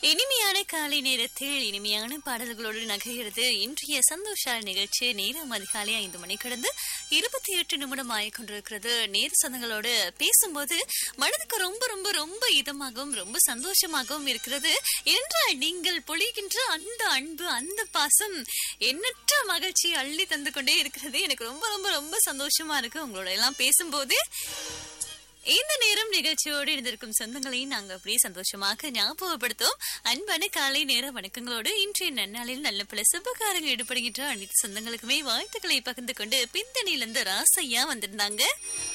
இனிமையான காலை நேரத்தில் இனிமையான பாடல்களோடு நகைகிறது இன்றைய சந்தோஷ நிகழ்ச்சி நேரம் அதிகாலை ஐந்து மணி கடந்து இருபத்தி எட்டு நிமிடம் ஆகிக் கொண்டிருக்கிறது நேர சொந்தங்களோடு பேசும்போது மனதுக்கு ரொம்ப ரொம்ப ரொம்ப இதமாகவும் ரொம்ப சந்தோஷமாகவும் இருக்கிறது என்றால் நீங்கள் பொழிகின்ற அந்த அன்பு அந்த பாசம் எண்ணற்ற மகிழ்ச்சி அள்ளி தந்து கொண்டே இருக்கிறது எனக்கு ரொம்ப ரொம்ப ரொம்ப சந்தோஷமா இருக்கு உங்களோட எல்லாம் பேசும்போது இந்த நேரம் நிகழ்ச்சியோடு இருந்திருக்கும் சொந்தங்களையும் நாங்க அப்படியே சந்தோஷமாக ஞாபகப்படுத்தும் அன்பான காலை நேர வணக்கங்களோடு இன்றைய நன்னாளில் நல்ல பல சுபகாரங்கள் ஈடுபடுகின்ற அனைத்து சொந்தங்களுக்குமே வாழ்த்துக்களை பகிர்ந்து கொண்டு பிந்தணியிலிருந்து ராசையா வந்திருந்தாங்க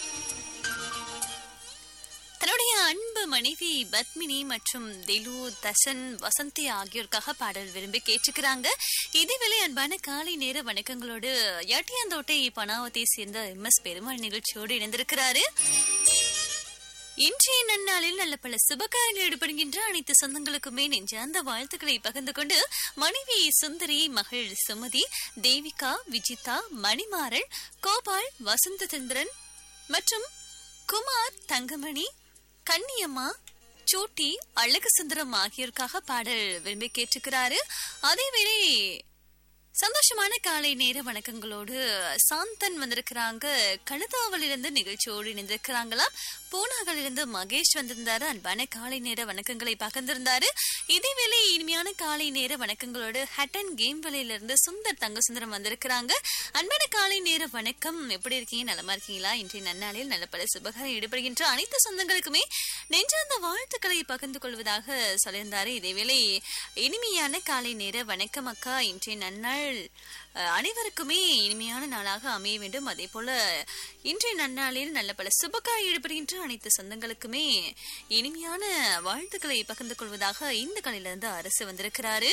தன்னுடைய அன்பு மனைவி பத்மினி மற்றும் திலு தசன் வசந்தி ஆகியோருக்காக பாடல் விரும்பி கேட்டுக்கிறாங்க இதேவேளை அன்பான காலை நேர வணக்கங்களோடு யாட்டியாந்தோட்டை பனாவத்தை சேர்ந்த எம் எஸ் பெருமாள் நிகழ்ச்சியோடு இணைந்திருக்கிறாரு இன்றைய நன்னாளில் நல்ல பல சுபகாரங்கள் ஈடுபடுகின்ற அனைத்து சொந்தங்களுக்குமே நெஞ்சார்ந்த வாழ்த்துக்களை பகிர்ந்து கொண்டு மனைவி சுந்தரி மகள் சுமதி தேவிகா விஜிதா மணிமாறன் கோபால் வசந்தச்சந்திரன் மற்றும் குமார் தங்கமணி கன்னியம்மா சூட்டி அழகு சுந்தரம் ஆகியோருக்காக பாடல் விரும்பி கேட்டுக்கிறாரு அதேவேளை சந்தோஷமான காலை நேர வணக்கங்களோடு சாந்தன் வந்திருக்கிறாங்க கழுதாவிலிருந்து நிகழ்ச்சியோடு இணைந்திருக்கிறாங்களாம் பூனாவிலிருந்து மகேஷ் வந்திருந்தாரு அன்பான காலை நேர வணக்கங்களை பகிர்ந்திருந்தாரு இதேவேளை இனிமையான காலை நேர வணக்கங்களோடு ஹட்டன் கேம் இருந்து சுந்தர் தங்க சுந்தரம் வந்திருக்கிறாங்க அன்பான காலை நேர வணக்கம் எப்படி இருக்கீங்க நலமா இருக்கீங்களா இன்றைய நன்னாளில் நல்ல பல சுபகாரம் ஈடுபடுகின்ற அனைத்து சொந்தங்களுக்குமே நெஞ்சார்ந்த வாழ்த்துக்களை பகிர்ந்து கொள்வதாக சொல்லியிருந்தாரு இதேவேளை இனிமையான காலை நேர வணக்கம் அக்கா இன்றைய நன்னாள் அஹ், அனைவருக்குமே இனிமையான நாளாக அமைய வேண்டும் அதே போல இன்றைய நன்னாளில் நல்ல பல சுபகார ஈடுபடுகின்ற அனைத்து சொந்தங்களுக்குமே இனிமையான வாழ்த்துக்களை பகிர்ந்து கொள்வதாக இந்த கலையிலிருந்து அரசு வந்திருக்கிறாரு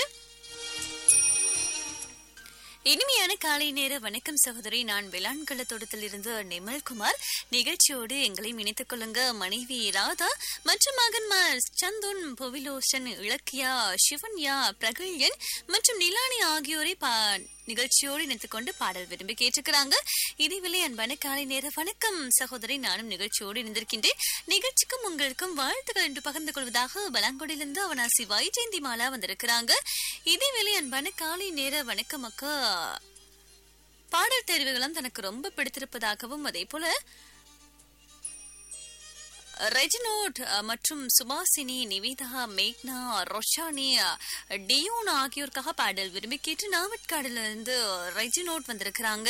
இனிமையான காலை நேர வணக்கம் சகோதரி நான் வெளாண்கள தோட்டத்தில் இருந்து நிமல்குமார் நிகழ்ச்சியோடு எங்களை இணைத்துக் கொள்ளுங்க மனைவி ராதா மற்றும் மகன்மார் சந்துன் புவிலோஷன் இலக்கியா சிவன்யா பிரகல்யன் மற்றும் நிலானி ஆகியோரை பா நிகழ்ச்சியோடு இணைத்துக் கொண்டு பாடல் விரும்பி கேட்டுக்கிறாங்க இதேவேளை அன்பான காலை நேர வணக்கம் சகோதரி நானும் நிகழ்ச்சியோடு இணைந்திருக்கின்றேன் நிகழ்ச்சிக்கும் உங்களுக்கும் வாழ்த்துக்கள் என்று பகிர்ந்து கொள்வதாக பலாங்கொடியிலிருந்து அவனாசி வைஜெயந்தி மாலா வந்திருக்கிறாங்க இதேவேளை அன்பான காலை நேர வணக்கம் அக்கா பாடல் தேர்வுகளும் தனக்கு ரொம்ப பிடித்திருப்பதாகவும் அதே போல ரெஜினோட் அஹ், மற்றும் சுபாசினி நிவேதா மேக்னா ரொஷானி அஹ், டியோன் ஆகியோருக்காக பாடல் விரும்பி கேட்டு நாவட்காடுல இருந்து ரெஜினோட் வந்திருக்கிறாங்க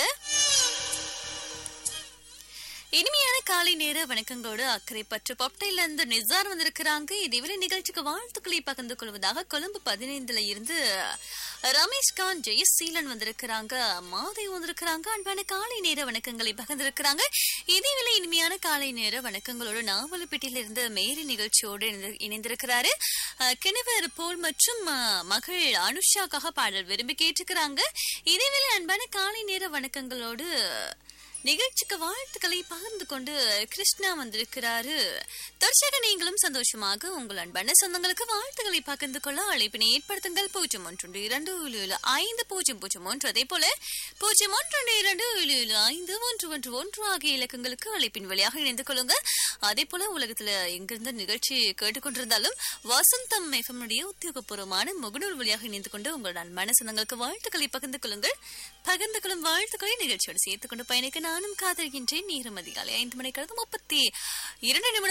இனிமையான காலை நேர வணக்கங்களோடு அக்கறை பற்று பொப்டைல இருந்து நிசார் வந்திருக்கிறாங்க இதுவரை நிகழ்ச்சிக்கு வாழ்த்துக்களை பகிர்ந்து கொள்வதாக கொழும்பு பதினைந்துல இருந்து ரமேஷ்காந்த் ஜெயசீலன் வந்திருக்கிறாங்க மாதை வந்திருக்கிறாங்க அன்பான காலை நேர வணக்கங்களை பகிர்ந்திருக்கிறாங்க இதேவேளை இனிமையான காலை நேர வணக்கங்களோடு நாவலப்பேட்டையில இருந்து மேரி நிகழ்ச்சியோடு இணைந்து- இணைந்திருக்கிறாரு அஹ், கிணவர் போல் மற்றும் அஹ், மகள் அனுஷாக்காக பாடல் விரும்பி கேட்டுக்கிறாங்க இதேவேளை அன்பான காலை நேர வணக்கங்களோடு நிகழ்ச்சிக்கு வாழ்த்துக்களை பகிர்ந்து கொண்டு கிருஷ்ணா வந்திருக்கிறாரு தொடர்ச்சியாக நீங்களும் சந்தோஷமாக உங்கள் அன்பான சொந்தங்களுக்கு வாழ்த்துக்களை பகிர்ந்து கொள்ள அழைப்பினை ஏற்படுத்துங்கள் பூஜ்ஜியம் ஒன்று இரண்டு ஏழு ஏழு ஐந்து பூஜ்ஜியம் பூஜ்ஜியம் ஒன்று அதே போல பூஜ்ஜியம் ஒன்று இரண்டு ஏழு ஏழு ஐந்து ஒன்று ஒன்று ஒன்று ஆகிய இலக்கங்களுக்கு அழைப்பின் வழியாக இணைந்து கொள்ளுங்க அதே போல உலகத்துல எங்கிருந்து நிகழ்ச்சி கேட்டுக்கொண்டிருந்தாலும் வசந்தம் எஃப்எம்னுடைய உத்தியோகபூர்வமான முகநூல் வழியாக இணைந்து கொண்டு உங்கள் அன்பான சொந்தங்களுக்கு வாழ்த்துக்களை பகிர்ந்து கொள்ளுங்கள் பகிர்ந்து கொள்ளும் வாழ்த்துக்களை நிகழ்ச்சியோடு சேர்த்துக் கொண்டு பயணிக்க நானும் காத்திருக்கின்றேன் நேரம் அதிகாலை ஐந்து மணி கடந்து முப்பத்தி இரண்டு நிமிடம்